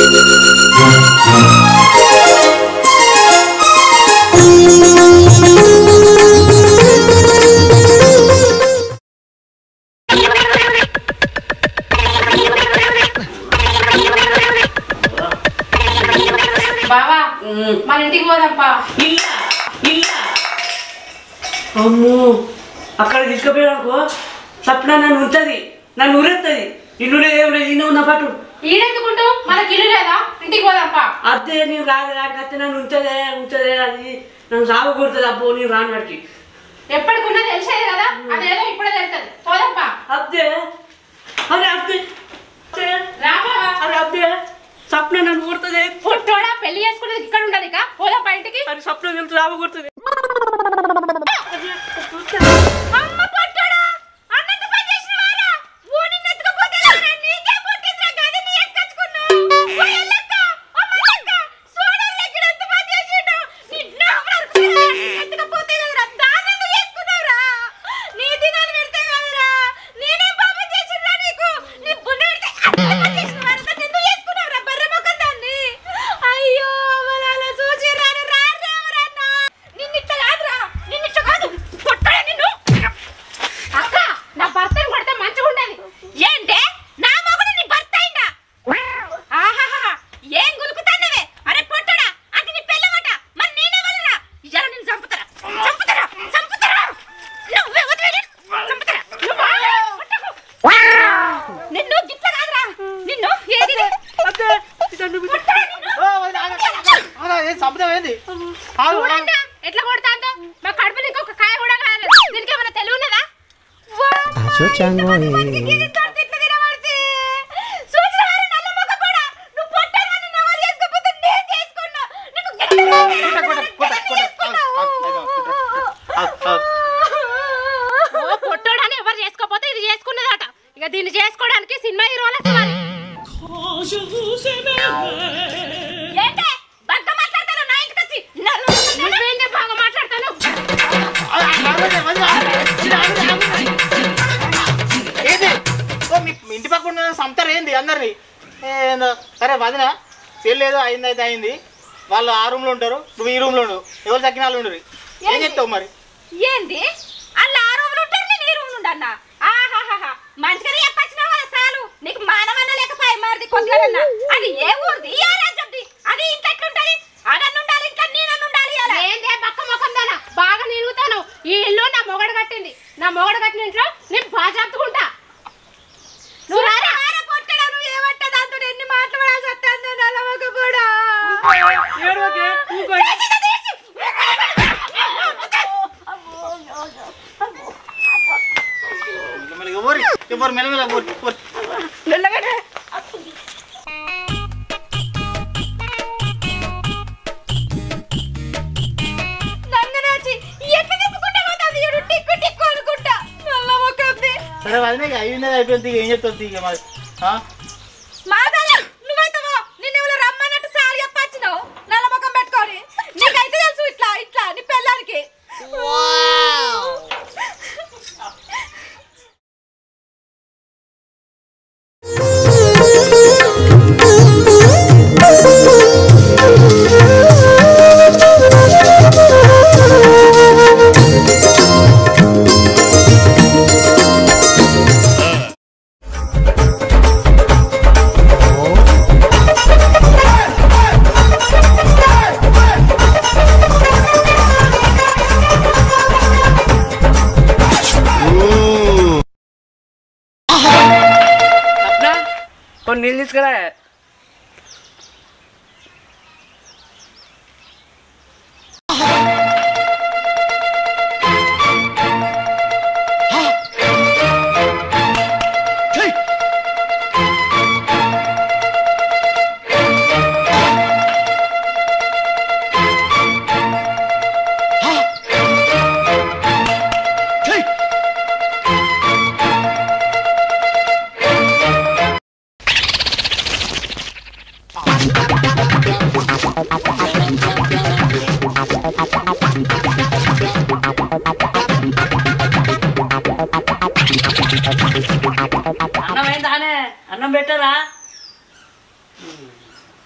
బావా మన ఇంటికి పోదాంపా ఇల్లా ఇల్లా అమ్మో అక్కడ తీసుకుపోయానుకో సప్న నన్ను ఉంటుంది నన్ను ఉరెత్తది ఇల్లు లేదు ఏం లేదు ఇన్న ఉన్న పట్టు ఈడెందుకుంటూ మనకి ఇల్లు లేదా ఇంటికి పోదాంపా అదే నేను రాదు రాకపోతే నన్ను ఉంచదే ఉంచదే అది నన్ను సాగు కొడుతుంది అబ్బో నేను రాను వాడికి ఎప్పటికున్నా తెలిసేది కదా అదేదో ఇప్పుడే తెలుస్తుంది పోదాంపా అదే అరే అదే అదే రా బావా అరే అదే సప్న నన్ను కొడుతుంది పుట్టోడా పెళ్లి చేసుకునేది ఇక్కడ ఉండాలి ఇక పోదాంపా ఇంటికి అది సప్న తెలుసు రావు కొడుతుంది అమ్మ పొట్టోడా అన్నంత పని చేసినవారా ఊని నెత్తుకపోతే నీకే పుట్టిందిరా గది నీ ఎత్తుకొచ్చుకున్నావు ఓ ఎల్లక్క ఓ మల్లక్క సోడల్ దగ్గర ఎంత పని చేసిండు నిన్న వరకు ఎత్తుకపోతే కదరా దాన్ని చేసుకున్నావురా నీ దినాలు పెడితే కదరా నేనే పాపం చేసిరా నీకు నీ బున్న పెడితే అట్లా చేసినవారా దాన్ని ఎందుకు చేసుకున్నావురా బర్రె మొక్కం దాన్ని అయ్యో అవలాల చూసి రాను రారేవరన్నా నిన్నిట్ట కాదురా నిన్నిట్ట కాదు పొట్టడా నిన్ను అక్క నా భర్తను కొడితే మంచిగా ఉండేది ఏంటే నా మొగుడు నీ భర్త అయిందా ఆహాహా ఏం గులుకుతాన్నవే అరే పొట్టడా అది నీ పెళ్ళమట మరి నేనే వదలరా ఇయ్యాల నిన్ను చంపుతారా చంపుతారా చంపుతారా నువ్వే వదిలేడు చంపుతారా నువ్వు కొట్టకు. నిన్ను గిట్ల కాదురా నిన్ను ఏది ఇది? అదే ఇదంతా పొట్టడా నిన్ను ఏం శబ్దం ఏంది ఆగు, ఆగు. చూడండి ఎట్లా కొడతాందో మా కడుపులో ఇంకొక కాయ కూడా కాలేదు దీనికి ఏమైనా తెలివి ఉన్నదా Acho chango ఆగు, ఆగు. పొట్టోడని ఎవరు చేసుకోపోతే ఇది చేసుకున్నదట ఇక దీన్ని చేసుకోవడానికి సినిమా హీరోలు వచ్చేవారు ఏంటే బంక మాట్లాడతాను నా ఇంటికి వచ్చి నువ్వేంటే బాగా మాట్లాడతాను ఏంది ఓ మీ మీ ఇంటి పక్కన ఉన్న సంతారు ఏంది అందరిని ఏందో సరే వదిన పెళ్ళి ఏదో అయింది అయితే అయింది వాళ్ళు ఆ రూమ్లో ఉంటారు నువ్వు ఈ రూమ్లో ఉండవు ఎవరు తగ్గిన వాళ్ళు ఉండరు ఏం చెప్తావు మరి ఏంది అల్ల ఆ రూములు ఉంటారు నేను ఈ రూములు ఉండన్నా ఆహాహాహా మంచిగానే చెప్పచ్చినావు కదా సాలు నీకు మానవన్న లేకపోయి మారిది కొద్దిగా అది ఏ ఊరిది ఏ రాజ్యంది అది ఇంట్లో ఎట్లుంటది అడన్ను ఉండాలి ఇంకా నేనన్ను ఉండాలి ఏందే పక్క ముఖం దానా బాగా నిలుగుతాను ఈ ఇల్లు నా మొగడు కట్టింది నా మొగడు కట్టిన ఇంట్లో నేను బాగా చెప్పుకుంటా నువ్వు రారా పొట్టడా నువ్వు ఏమంటే దాంతో ఎన్ని మాట్లాడాల్సి వస్తుందో నల్లమొక కూడా ఏడవకే ఊకో మరి ఎవరు ఎవరు మెల్లమెల్ల ఎవరు ఎవరు నంగనాచి ఎట్లా తిప్పుకుంటా పోతుంది ఈడు టిక్కు టిక్కు అనుకుంటా నల్ల మొక్కంది సరే వదిన ఇక అయింది అయిపోయింది ఇక ఏం చెప్తావు ఇక మరి ఆ? మాదాల నువ్వైతేవో నిన్ను ఎవరో రమ్మన్నట్టు సారి చెప్పచ్చినావు నల్ల ముఖం పెట్టుకొని నీకైతే తెలుసు ఇట్లా ఇట్లా నీ పెళ్ళానికి సప్న కొన్ని నీళ్ళు తీసుకురా అన్నం అయిందానే అన్నం పెట్టరా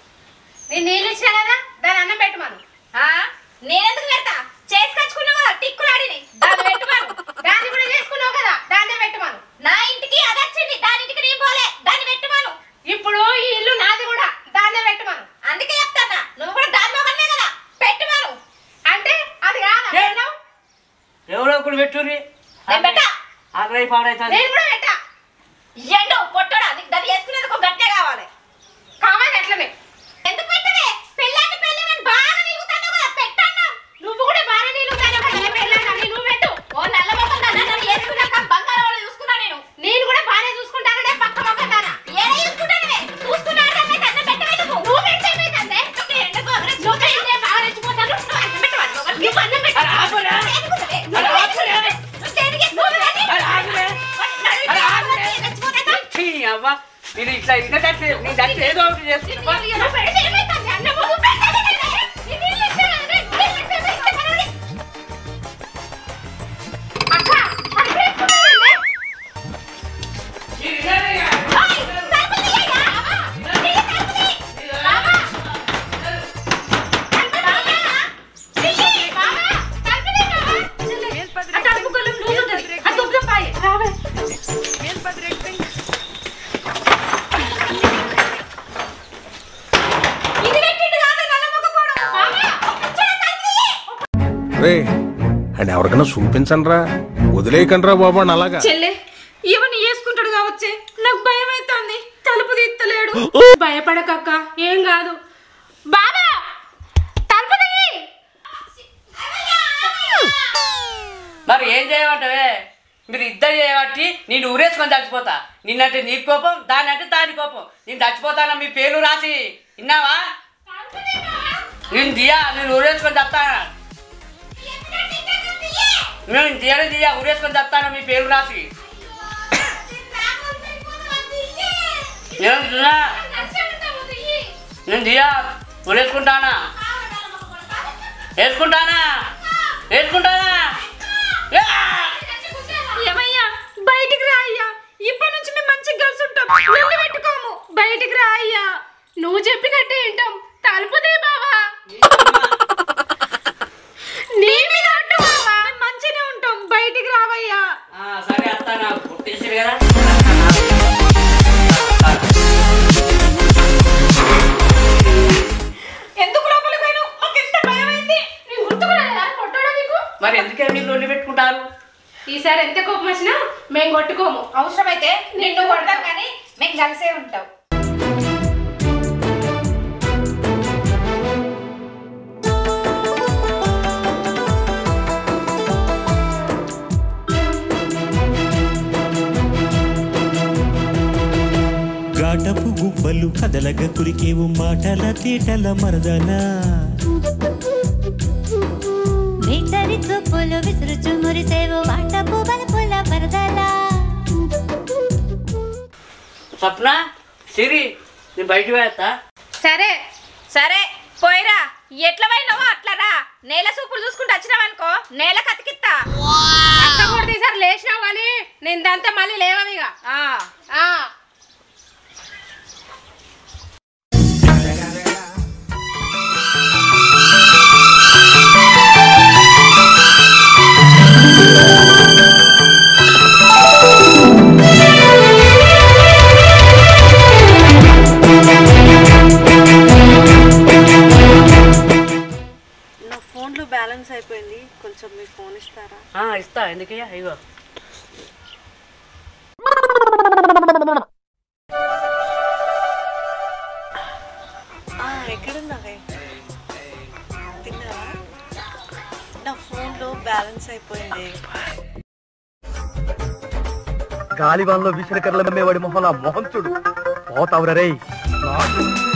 నేను నీళ్ళు ఇచ్చినా కదా దాని అన్నం పెట్టమను నేనెందుకు పెడతా చేసుకొచ్చుకున్నావు కదా టిక్కులాడిని దాన్ని పెట్టమను దాన్ని కూడా చేసుకున్నావు కదా దాన్నే పెట్టమను నా ఇంటికి అది వచ్చింది దాని ఇంటికి నేను పోలే దాన్ని పెట్టమను ఇప్పుడు ఈ ఇల్లు నాది కూడా దాన్నే పెట్టమను అందుకే చెప్తానా నువ్వు కూడా దాని మొగనే కదా పెట్టమను అంటే అది కాదా ఏ? పెట్టావు? ఎవరో ఒకరు పెట్టుర్రి నేను పెట్టా. ఆగ్రహి పాడైతుంది నేను కూడా పెట్టా ఎండు పొట్టడా నీకు దాన్ని వేసుకునేందుకు ఒక గట్టే కావాలి కావాలి అట్లనే ఎందుకు పెట్టవే పెళ్ళాంటి పెళ్ళి నేను బాగా నిలుగుతాను కదా పెట్టన్నా నువ్వు కూడా బాగా నిలుగుతాను కదా పెళ్ళాంటి నువ్వు పెట్టు ఓ నల్ల మొక్కలు దాన్ని నన్ను వేసుకున్నాక బంగారం వాళ్ళు చూసుకున్నా నేను నేను కూడా బాగానే చూసుకుంటాననే పక్క మొక్క దానా ఏడే చూసుకుంటానవే చూసుకున్నాడు దాన్ని కన్న పెట్టవే నువ్వు నువ్వు పెట్టేవే కన్నే ఎందుకు నువ్వు పెళ్ళే బాగా రెచ్చిపోతాను నువ్వు అన్నం పెట్టవాలి నువ్వు అన్నం అరే ఆపురా. అరే ఆపురా. అరే ఆగురే. అరే ఆగురే. ఛీ, అవ్వ నేను ఇట్లా ఇన్నట్టు నీ దగ్గర ఏదో ఒకటి చేసుకుంటా ఇది పెట్టిండు కాదు నల్ల మొక్క కూడా బాబా ఒక్కచోట కలిపి రే అండ్ ఎవరికైనా చూపించండి రా వదిలేయకండి రా బాబు అని అలాగా చెల్లె ఇవన్నీ వేసుకుంటాడు కావచ్చే నాకు భయం అవుతుంది తలుపు తీస్తలేడు భయపడకక్క ఏం కాదు బాబా తలుపు తీయి మరి ఏం చేయమంటావే మీరు ఇద్దరు చేయబట్టి నేను ఊరేసుకొని చచ్చిపోతా నిన్నంటే నీ కోపం దాని అంటే దాని కోపం నేను చచ్చిపోతానా మీ పేరు రాసి విన్నావా నేను దియా నేను ఊరేసుకొని చస్తానా నేను దియని దియా ఊరేసుకొని చస్తాను మీ పేరు రాసి నేను దియా నేను దియా ఊరేసుకుంటానా వేసుకుంటానా వేసుకుంటానా యా! ఏమయ్యా బయటికి రా అయ్యా ఇప్పటి నుంచి మేము మంచిగా కలిసి ఉంటాం వెళ్ళి పెట్టుకోము బయటికి రా అయ్యా నువ్వు చెప్పినట్టే వింటాం తలుపు తీ బావా నీ మీద అట్టు బావా మేము మంచిగానే ఉంటాం బయటికి రావయ్యా ఆ, సరే అత్త నాకు పుట్టేసారు కదా ఎందుకు లోపలికి పోయినావు మాకు ఎంత భయం అయింది నీ గుర్తుకు రాలేదా కొట్టాడా నీకు మరి ఎందుకే మీరు లొల్లి పెట్టుకుంటారు ఈసారి ఎంత కోపం వచ్చినా మేము కొట్టుకోము అవసరమైతే నిన్ను కొడతాం కానీ మేము కలిసే ఉంటాం గాటపు గువ్వలు కదలగ కురికేవు మాటల తీటల మరదలా వింటరి చూపులు విసురుచు మురిసేవు వాటపు బలపుల వరదలా స్వప్న సిరి నేను బయట వేస్తా సరే సరే పోయిరా ఎట్లా పోయినావో అట్లా రా నేల సూపులు చూసుకుంటూ వచ్చినావనుకో నేల కతికిత్తా అక్క కూడా ఈసారి లేచినావు కానీ నేను దాంతో మళ్ళీ లేవనిగా నా ఫోన్లో బ్యాలెన్స్ అయిపోయింది కొంచెం మీ ఫోన్ ఇస్తారా ఆ, ఇస్తా ఎందుకయ్యా ఇగో ఆ, ఎక్కడున్నావే తిన్నావా నా ఫోన్లో బ్యాలెన్స్ అయిపోయింది గాలివాన్లో విసిరికర్ల మేవాడి మొహం నా మొహం చూడు పోతావురా రేయ్